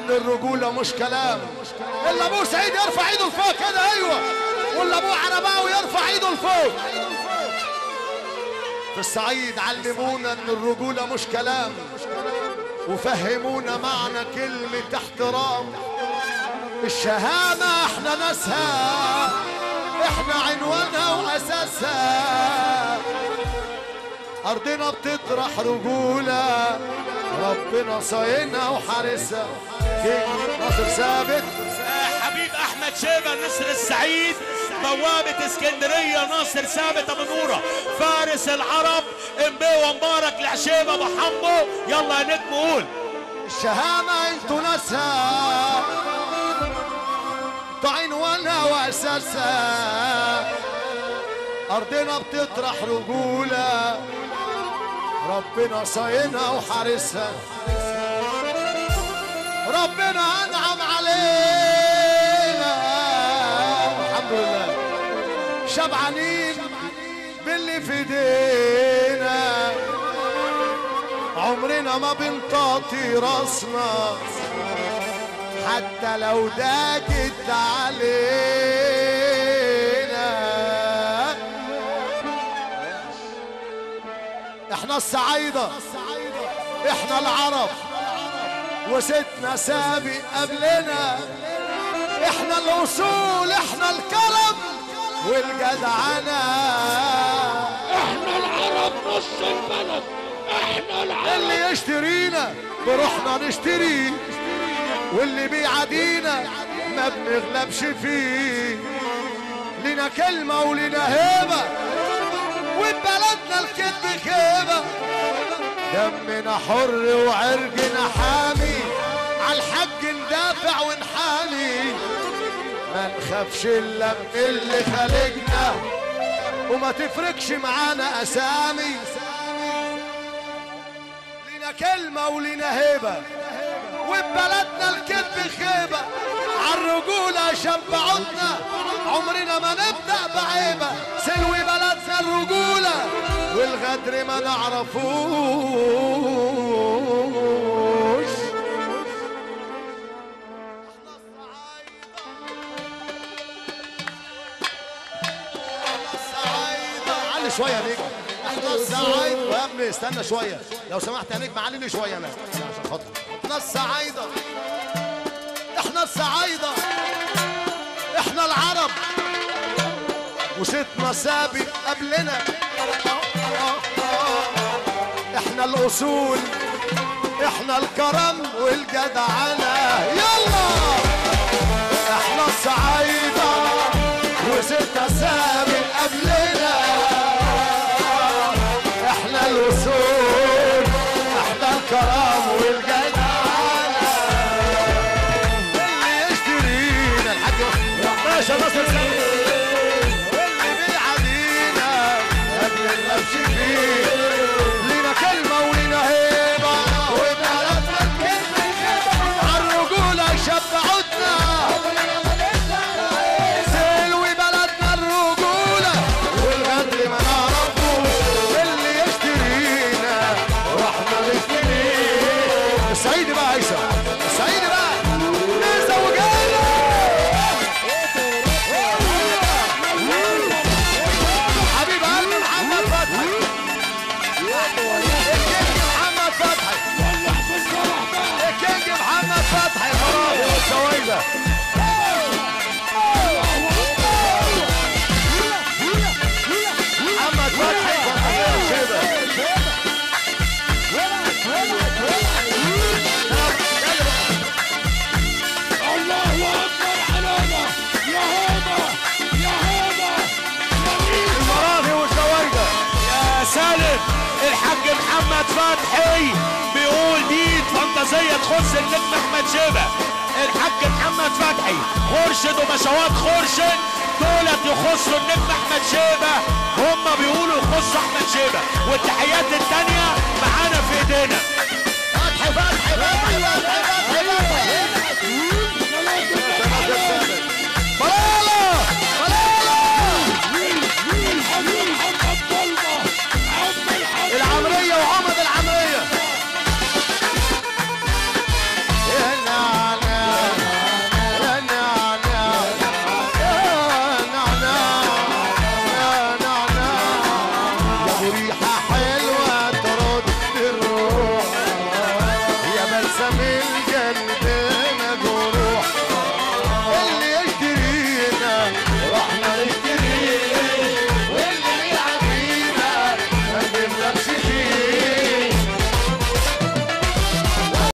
الرجولة مش كلام اللي ابوه سعيد يرفع ايده لفوق كده ايوه واللي ابوه عرباوي يرفع ايده لفوق في الصعيد علمونا ان الرجولة مش كلام وفهمونا معنى كلمة احترام الشهامة احنا ناسها احنا عنوانها واساسها ارضنا بتطرح رجولة ربنا صاينها وحارسها كينج ناصر ثابت حبيب احمد شيبه نصر السعيد بوابة اسكندرية ناصر ثابت ابو نورة فارس العرب امبي مبارك لعشيبة ابو حمو يلا يا نجم قول الشهامة انتوا ناسها انتوا عنوانها واساسها ارضنا بتطرح رجولة ربنا صاينها وحارسها ربنا انعم علينا الحمد لله شبعانين باللي في ايدينا عمرنا ما بنطاطي راسنا حتى لو ضاقت علينا احنا الصعايدة احنا العرب وستنا سابق قبلنا احنا الاصول احنا الكرم والجدعنة احنا العرب نص البلد احنا العرب اللي يشترينا بروحنا نشتري واللي بيعادينا ما بنغلبش فيه لنا كلمة ولنا هيبة وببلدنا الكذب خيبة دمنا حر وعرقنا حامي عالحق ندافع ونحامي ما نخافش الا من اللي خلقنا وما تفرقش معانا اسامي لينا كلمة ولينا هيبة وببلدنا الكذب خيبة عالرجولة شبعتنا عمرنا ما نبدأ بعيبة سلوي بلدنا الرجولة والغدر ما نعرفوش علي شوية يا نجم احنا الصعايدة يا ابني استنى شوية لو سمحت يا نجم علي لي شوية انا عشان خاطر احنا الصعايدة احنا الصعايدة احنا العرب وستنا سابق قبلنا احنا الاصول احنا الكرم والجدعنة يلا احنا الصعايدة وستنا سابق قبلنا احنا الاصول احنا الكرم والجدعنة اللي يشترينا الحاج باشا ناصر واللي بيعادينا قبل القفش فيه لينا كلمة ولينا هيبة وبلدنا الكلمة عالرجولة شبعتنا سلوي بلدنا الرجولة والغدر ما نعرفوش اللي يشترينا واحنا نشتريه سعيد بقى عيسى سعيد بقى نيسا وجانا حبيب قلبي محمد فتحي الكينج محمد فتحي الكينج محمد فتحي خلاص والسويدة محمد فتحي فتحي الله اكبر علينا يا هيبه يا هيبه المراضي والسويدة يا سالم الحاج محمد فتحي بيقول دي فانتازية تخص النجم احمد شيبة الحاج محمد فتحي خرشد وبشوات خرشد دولت يخصوا النجم احمد شيبة هم بيقولوا يخصوا احمد شيبة والتحيات التانية معانا في ايدينا فتحي فتحي فتحي فتحي فتحي فتحي بلالا بلالا محمد ضلمه عم الحاج العمرية وعمد العمرية هنا على وريحة حلوة